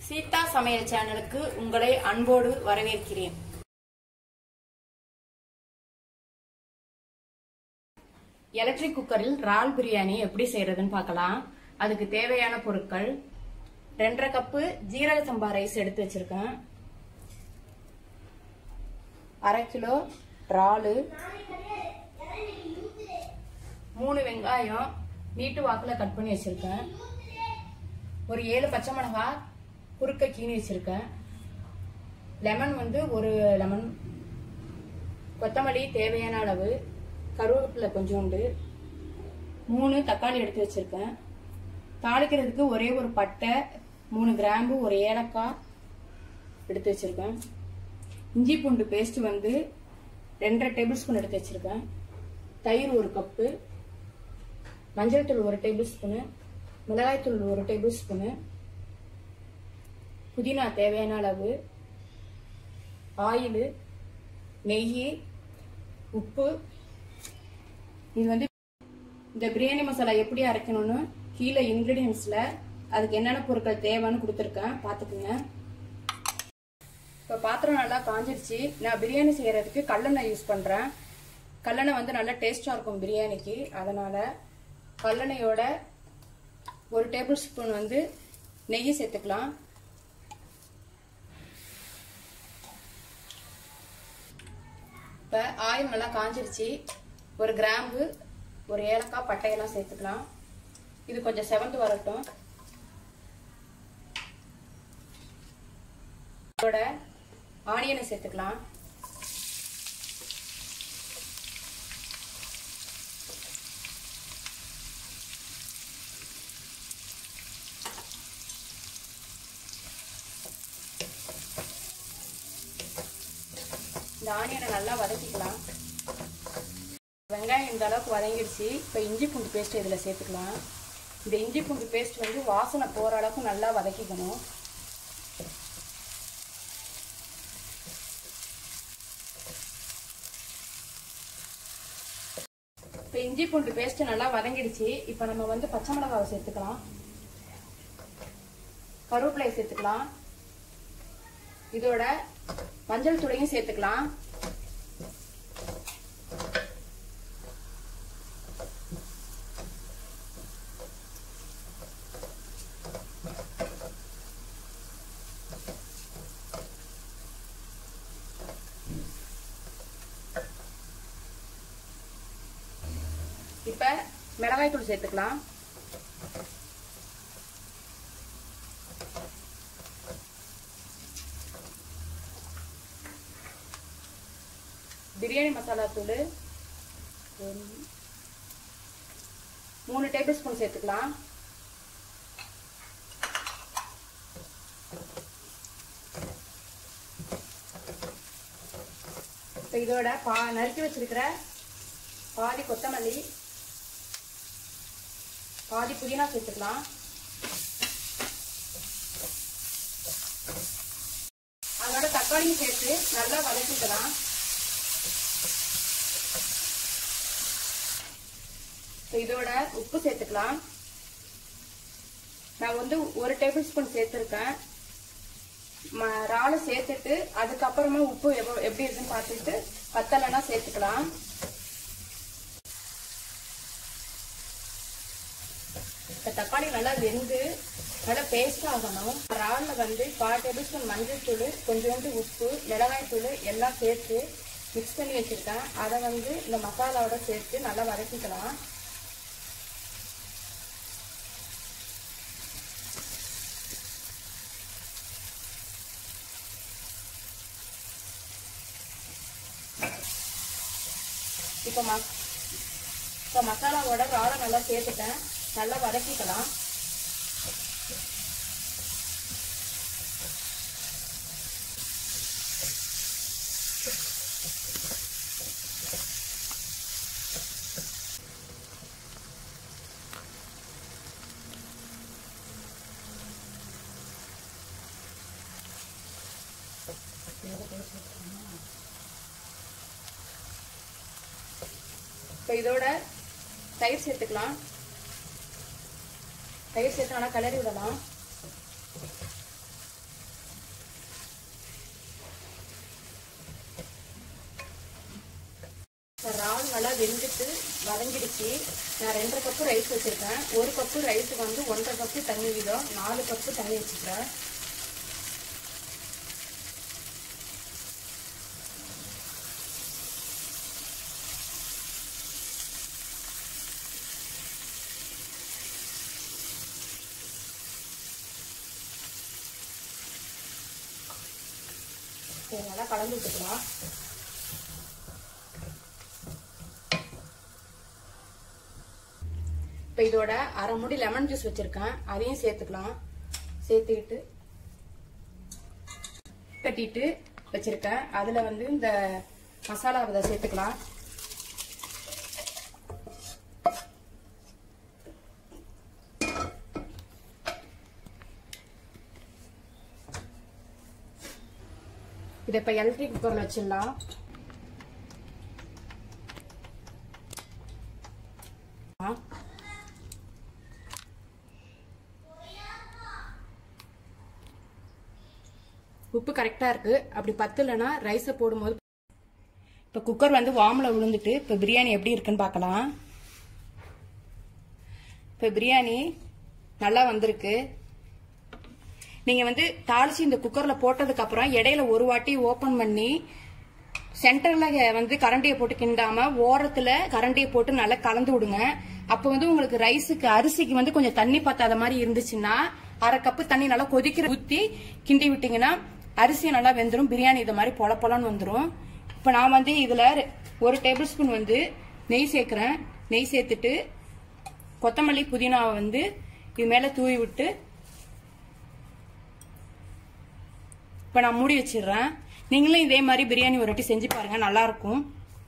சீதா சமையல் சேனலுக்கு உங்களை அன்போடு வரவேற்கிறேன் எலக்ட்ரிக் குக்கரில் இறால் பிரியாணி எப்படி செய்யறதுன்னு பார்க்கலாம் அதுக்கு தேவையான பொருட்கள் ரெண்டரை கப்பு ஜீரக சம்பா ரைஸ் எடுத்து வச்சிருக்கேன் அரை கிலோ இறாலு மூணு வெங்காயம் நீட்டு வாக்குல கட் பண்ணி வச்சிருக்கேன் ஒரு ஏழு பச்சை மிளகாய் குறுக்க கீனி வச்சிருக்கேன் லெமன் வந்து ஒரு லெமன் கொத்தமல்லி தேவையான அளவு கருவேப்பிலை கொஞ்சோண்டு மூணு தக்காளி எடுத்து வச்சிருக்கேன் தாளிக்கிறதுக்கு ஒரே ஒரு பட்டை மூணு கிராம்பு ஒரு ஏலக்காய் எடுத்து வச்சிருக்கேன் இஞ்சி பூண்டு பேஸ்ட் வந்து ரெண்டரை டேபிள் ஸ்பூன் எடுத்து வச்சிருக்கேன் தயிர் ஒரு கப்பு மஞ்சள் தூள் ஒரு டேபிள் ஸ்பூனு மிளகாய்த்தூள் ஒரு டேபிள் ஸ்பூனு புதினா தேவையான அளவு ஆயில் நெய் உப்பு இது வந்து இந்த பிரியாணி மசாலா எப்படி அரைக்கணும்னு கீழே இன்கிரீடியன்ஸில் அதுக்கு என்னென்ன பொருட்கள் தேவைன்னு கொடுத்துருக்கேன் பார்த்துக்குங்க இப்போ பாத்திரம் நல்லா காஞ்சிருச்சு நான் பிரியாணி செய்யறதுக்கு கல்லெண்ணெய் யூஸ் பண்ணுறேன் கல்லெண்ணெய் வந்து நல்லா டேஸ்டாக இருக்கும் பிரியாணிக்கு அதனால் கல்லெண்ணெயோட ஒரு டேபிள் ஸ்பூன் வந்து நெய் சேர்த்துக்கலாம் இப்போ ஆயில் நல்லா காஞ்சிருச்சு ஒரு கிராம்பு ஒரு ஏலக்காய் பட்டையெல்லாம் சேர்த்துக்கலாம் இது கொஞ்சம் செவந்து வரட்டும் இதோட ஆனியனை சேர்த்துக்கலாம் இந்த ஆனியனை நல்லா வதக்கிக்கலாம் வெங்காயம் இந்த அளவுக்கு வதங்கிடுச்சு இப்போ இஞ்சி பூண்டு பேஸ்ட் இதில் சேர்த்துக்கலாம் இந்த இஞ்சி பூண்டு பேஸ்ட் வந்து வாசனை போகிற அளவுக்கு நல்லா வதக்கிக்கணும் இப்போ இஞ்சி பூண்டு பேஸ்ட் நல்லா வதங்கிடுச்சு இப்போ நம்ம வந்து பச்சை மிளகாவை சேர்த்துக்கலாம் கருவேப்பிலையை சேர்த்துக்கலாம் இதோட மஞ்சள் தூளையும் சேர்த்துக்கலாம் இப்ப மிளகாய் தூள் சேர்த்துக்கலாம் பிரியாணி மசாலா தூள் மூணு டேபிள் ஸ்பூன் சேர்த்துக்கலாம் இப்போ இதோட பா நறுக்கி வச்சிருக்கிற பாதி கொத்தமல்லி பாதி புதினா சேர்த்துக்கலாம் அதோட தக்காளியும் சேர்த்து நல்லா வதக்கிக்கலாம் இதோட உப்பு சேர்த்துக்கலாம் நான் வந்து ஒரு டேபிள் ஸ்பூன் சேர்த்துருக்கேன் இறாலை சேர்த்துட்டு அதுக்கப்புறமா உப்பு எப்படி இருக்குன்னு பார்த்துட்டு பத்தலைன்னா சேர்த்துக்கலாம் இப்போ தக்காளி நல்லா வெந்து நல்லா பேஸ்ட் ஆகணும் இறாலில் வந்து கால் டேபிள் ஸ்பூன் மஞ்சள் தூள் கொஞ்சோண்டு உப்பு மிளகாய் தூள் எல்லாம் சேர்த்து மிக்ஸ் பண்ணி வச்சுருக்கேன் அதை வந்து இந்த மசாலாவோட சேர்த்து நல்லா வதக்கிக்கலாம் இப்போ ம இப்போ மசாலாவோட இறாலை நல்லா சேர்த்துட்டேன் நல்லா வதக்கிக்கலாம் இப்போ இதோட தயிர் சேர்த்துக்கலாம் தயிர் சேர்த்து நல்லா கிளறி விடலாம் நல்லா வெந்துட்டு வதங்கிடுச்சு நான் ரெண்டரை கப்பு ரைஸ் வச்சிருக்கேன் ஒரு கப்பு ரைஸுக்கு வந்து ஒன்றரை கப்பு தண்ணி வீதம் நாலு கப்பு தண்ணி வச்சுக்கிறேன் சரி, நல்லா கலந்து விட்டுக்கலாம் இப்போ இதோட அரை முடி லெமன் ஜூஸ் வச்சிருக்கேன் அதையும் சேர்த்துக்கலாம் சேர்த்துக்கிட்டு கட்டிட்டு வச்சிருக்கேன் அதுல வந்து இந்த மசாலா விதை சேர்த்துக்கலாம் இதை இப்போ எலக்ட்ரிக் குக்கரில் வச்சிடலாம் ஆ. உப்பு கரெக்டாக இருக்கு அப்படி பத்தலைன்னா ரைஸை போடும்போது இப்போ குக்கர் வந்து வாமில் விழுந்துட்டு இப்போ பிரியாணி எப்படி இருக்குன்னு பார்க்கலாம் இப்போ பிரியாணி நல்லா வந்திருக்கு நீங்க வந்து தாளிச்சு இந்த குக்கர்ல போட்டதுக்கு அப்புறம் இடையில ஒரு வாட்டி ஓபன் பண்ணி சென்டர்ல வந்து கரண்டியை போட்டு கிண்டாம ஓரத்துல கரண்டியை போட்டு நல்லா கலந்து விடுங்க அப்ப வந்து உங்களுக்கு ரைஸுக்கு அரிசிக்கு வந்து கொஞ்சம் தண்ணி பத்தாத மாதிரி இருந்துச்சுன்னா அரை கப்பு தண்ணி நல்லா கொதிக்கிற ஊத்தி கிண்டி விட்டீங்கன்னா அரிசி நல்லா வெந்துடும் பிரியாணி இது மாதிரி பொல பொலன்னு வந்துடும் இப்ப நான் வந்து இதுல ஒரு டேபிள் ஸ்பூன் வந்து நெய் சேர்க்கிறேன் நெய் சேர்த்துட்டு கொத்தமல்லி புதினாவை வந்து இது மேல தூவி விட்டு இப்போ நான் மூடி வச்சிடுறேன் நீங்களும் இதே மாதிரி பிரியாணி ஒரு வாட்டி செஞ்சு பாருங்க நல்லா இருக்கும்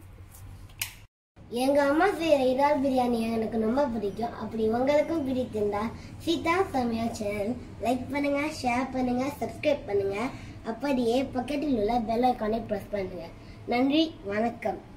எங்க அம்மா செய்யற இறால் பிரியாணி எனக்கு ரொம்ப பிடிக்கும் அப்படி உங்களுக்கும் பிடித்திருந்தா சீதா சமையா சேனல் லைக் பண்ணுங்க ஷேர் பண்ணுங்க சப்ஸ்கிரைப் பண்ணுங்க அப்படியே பக்கத்தில் உள்ள பெல் ஐக்கானை பிரஸ் பண்ணுங்க நன்றி வணக்கம்